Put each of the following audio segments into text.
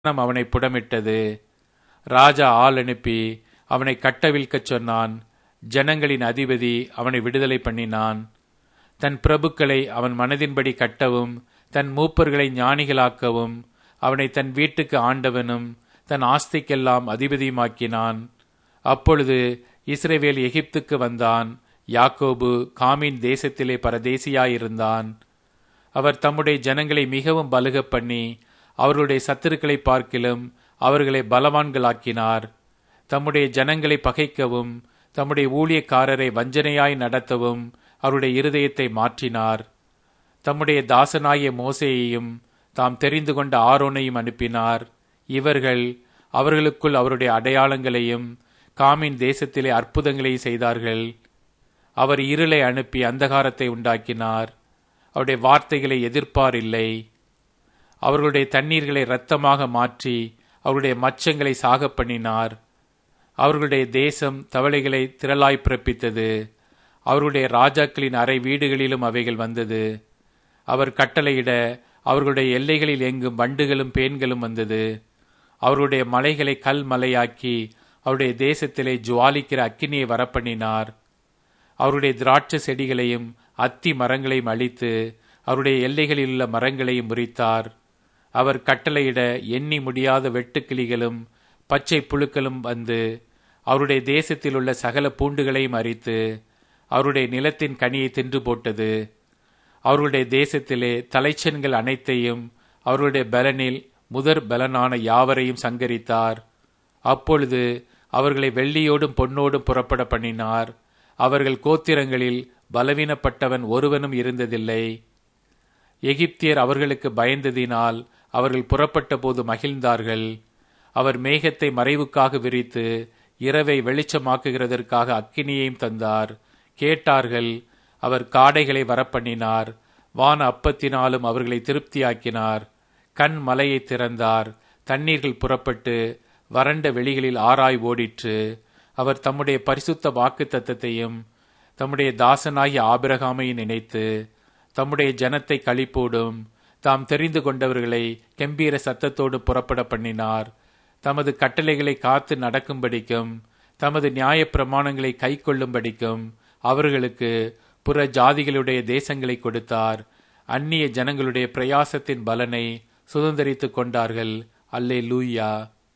பட்டணம் அவனை புடமிட்டது ராஜா ஆள் அனுப்பி அவனை கட்டவிழ்க்கச் சொன்னான் ஜனங்களின் அதிபதி அவனை விடுதலை பண்ணினான் தன் பிரபுக்களை அவன் மனதின்படி கட்டவும் தன் மூப்பர்களை ஞானிகளாக்கவும் அவனை தன் வீட்டுக்கு ஆண்டவனும் தன் ஆஸ்திக்கெல்லாம் அதிபதியுமாக்கினான் அப்பொழுது இஸ்ரவேல் எகிப்துக்கு வந்தான் யாக்கோபு காமின் தேசத்திலே பரதேசியாயிருந்தான் அவர் தம்முடைய ஜனங்களை மிகவும் பலுகப் பண்ணி அவர்களுடைய சத்துருக்களை பார்க்கிலும் அவர்களை பலவான்களாக்கினார் தம்முடைய ஜனங்களை பகைக்கவும் தம்முடைய ஊழியக்காரரை வஞ்சனையாய் நடத்தவும் அவருடைய இருதயத்தை மாற்றினார் தம்முடைய தாசனாகிய மோசேயையும் தாம் தெரிந்து கொண்ட ஆரோனையும் அனுப்பினார் இவர்கள் அவர்களுக்குள் அவருடைய அடையாளங்களையும் காமின் தேசத்திலே அற்புதங்களையும் செய்தார்கள் அவர் இருளை அனுப்பி அந்தகாரத்தை உண்டாக்கினார் அவருடைய வார்த்தைகளை எதிர்ப்பார் இல்லை அவர்களுடைய தண்ணீர்களை இரத்தமாக மாற்றி அவருடைய மச்சங்களை சாக பண்ணினார் அவர்களுடைய தேசம் தவளைகளை திரளாய் பிறப்பித்தது அவர்களுடைய ராஜாக்களின் அறை வீடுகளிலும் அவைகள் வந்தது அவர் கட்டளையிட அவர்களுடைய எல்லைகளில் எங்கும் வண்டுகளும் பேன்களும் வந்தது அவர்களுடைய மலைகளை கல் மலையாக்கி அவருடைய தேசத்திலே ஜுவாலிக்கிற அக்கினியை வரப்பண்ணினார் அவருடைய திராட்சை செடிகளையும் அத்தி மரங்களையும் அழித்து அவருடைய எல்லைகளில் உள்ள மரங்களையும் முறித்தார் அவர் கட்டளையிட எண்ணி முடியாத வெட்டுக்கிளிகளும் பச்சை புழுக்களும் வந்து அவருடைய தேசத்தில் உள்ள சகல பூண்டுகளையும் அரித்து அவருடைய நிலத்தின் கனியை தின்று போட்டது அவர்களுடைய தேசத்திலே தலைச்சன்கள் அனைத்தையும் அவர்களுடைய பலனில் முதற் பலனான யாவரையும் சங்கரித்தார் அப்பொழுது அவர்களை வெள்ளியோடும் பொன்னோடும் புறப்பட பண்ணினார் அவர்கள் கோத்திரங்களில் பலவீனப்பட்டவன் ஒருவனும் இருந்ததில்லை எகிப்தியர் அவர்களுக்கு பயந்ததினால் அவர்கள் புறப்பட்ட போது மகிழ்ந்தார்கள் அவர் மேகத்தை மறைவுக்காக விரித்து இரவை வெளிச்சமாக்குகிறதற்காக அக்கினியையும் தந்தார் கேட்டார்கள் அவர் காடைகளை வரப்பண்ணினார் வான அப்பத்தினாலும் அவர்களை திருப்தியாக்கினார் கண் மலையை திறந்தார் தண்ணீர்கள் புறப்பட்டு வறண்ட வெளிகளில் ஆராய் ஓடிற்று அவர் தம்முடைய பரிசுத்த வாக்கு தத்தத்தையும் தம்முடைய தாசனாகிய ஆபிரகாமையும் நினைத்து தம்முடைய ஜனத்தை களிப்போடும் தாம் தெரிந்து கொண்டவர்களை கம்பீர சத்தத்தோடு புறப்பட பண்ணினார் தமது கட்டளைகளை காத்து நடக்கும்படிக்கும் தமது நியாய பிரமாணங்களை கை கொள்ளும்படிக்கும் அவர்களுக்கு புற ஜாதிகளுடைய தேசங்களை கொடுத்தார் அந்நிய ஜனங்களுடைய பிரயாசத்தின் பலனை சுதந்திரித்துக் கொண்டார்கள் அல்லே லூயா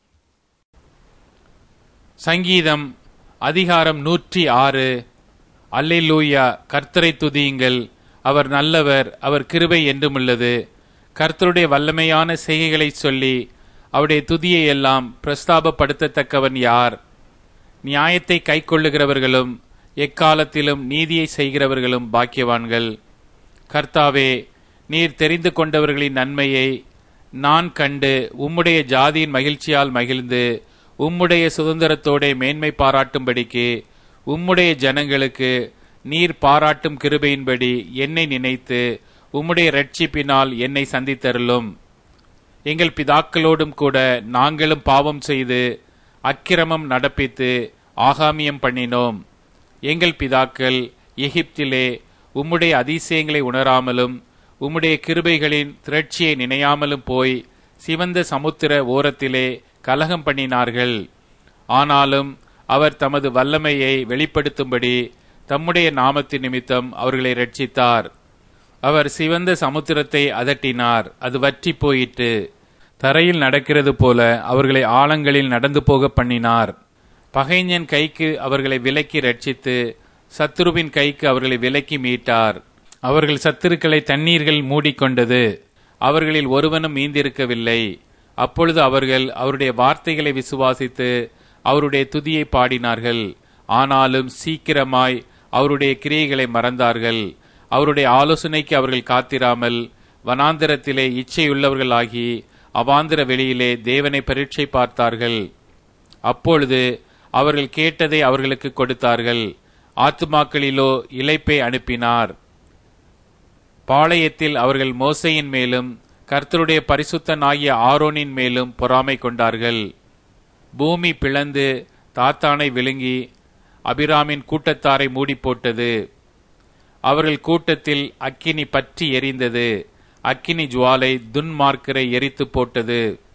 சங்கீதம் அதிகாரம் நூற்றி ஆறு அல்லே லூயா கர்த்தரை துதியுங்கள் அவர் நல்லவர் அவர் கிருபை என்றுமுள்ளது கர்த்தருடைய வல்லமையான செய்கைகளை சொல்லி அவருடைய துதியை எல்லாம் பிரஸ்தாபப்படுத்தத்தக்கவன் யார் நியாயத்தை கைக்கொள்ளுகிறவர்களும் எக்காலத்திலும் நீதியை செய்கிறவர்களும் பாக்கியவான்கள் கர்த்தாவே நீர் தெரிந்து கொண்டவர்களின் நன்மையை நான் கண்டு உம்முடைய ஜாதியின் மகிழ்ச்சியால் மகிழ்ந்து உம்முடைய சுதந்திரத்தோட மேன்மை பாராட்டும்படிக்கு உம்முடைய ஜனங்களுக்கு நீர் பாராட்டும் கிருபையின்படி என்னை நினைத்து உம்முடைய ரட்சிப்பினால் என்னை சந்தித்தருளும் எங்கள் பிதாக்களோடும் கூட நாங்களும் பாவம் செய்து அக்கிரமம் நடப்பித்து ஆகாமியம் பண்ணினோம் எங்கள் பிதாக்கள் எகிப்திலே உம்முடைய அதிசயங்களை உணராமலும் உம்முடைய கிருபைகளின் திரட்சியை நினையாமலும் போய் சிவந்த சமுத்திர ஓரத்திலே கலகம் பண்ணினார்கள் ஆனாலும் அவர் தமது வல்லமையை வெளிப்படுத்தும்படி தம்முடைய நாமத்தின் நிமித்தம் அவர்களை ரட்சித்தார் அவர் சிவந்த சமுத்திரத்தை அதட்டினார் அது வற்றி போயிற்று தரையில் நடக்கிறது போல அவர்களை ஆழங்களில் நடந்து போக பண்ணினார் பகைஞன் கைக்கு அவர்களை விலக்கி ரட்சித்து சத்துருவின் கைக்கு அவர்களை விலக்கி மீட்டார் அவர்கள் சத்துருக்களை தண்ணீர்கள் மூடிக்கொண்டது அவர்களில் ஒருவனும் மீந்திருக்கவில்லை அப்பொழுது அவர்கள் அவருடைய வார்த்தைகளை விசுவாசித்து அவருடைய துதியை பாடினார்கள் ஆனாலும் சீக்கிரமாய் அவருடைய கிரியைகளை மறந்தார்கள் அவருடைய ஆலோசனைக்கு அவர்கள் காத்திராமல் வனாந்திரத்திலே இச்சையுள்ளவர்களாகி அவாந்திர வெளியிலே தேவனை பரீட்சை பார்த்தார்கள் அப்பொழுது அவர்கள் கேட்டதை அவர்களுக்கு கொடுத்தார்கள் ஆத்துமாக்களிலோ இலைப்பை அனுப்பினார் பாளையத்தில் அவர்கள் மோசையின் மேலும் கர்த்தருடைய பரிசுத்தனாகிய ஆரோனின் மேலும் பொறாமை கொண்டார்கள் பூமி பிளந்து தாத்தானை விழுங்கி அபிராமின் கூட்டத்தாரை மூடி போட்டது அவர்கள் கூட்டத்தில் அக்கினி பற்றி எரிந்தது அக்கினி ஜுவாலை துன்மார்க்கரை எரித்து போட்டது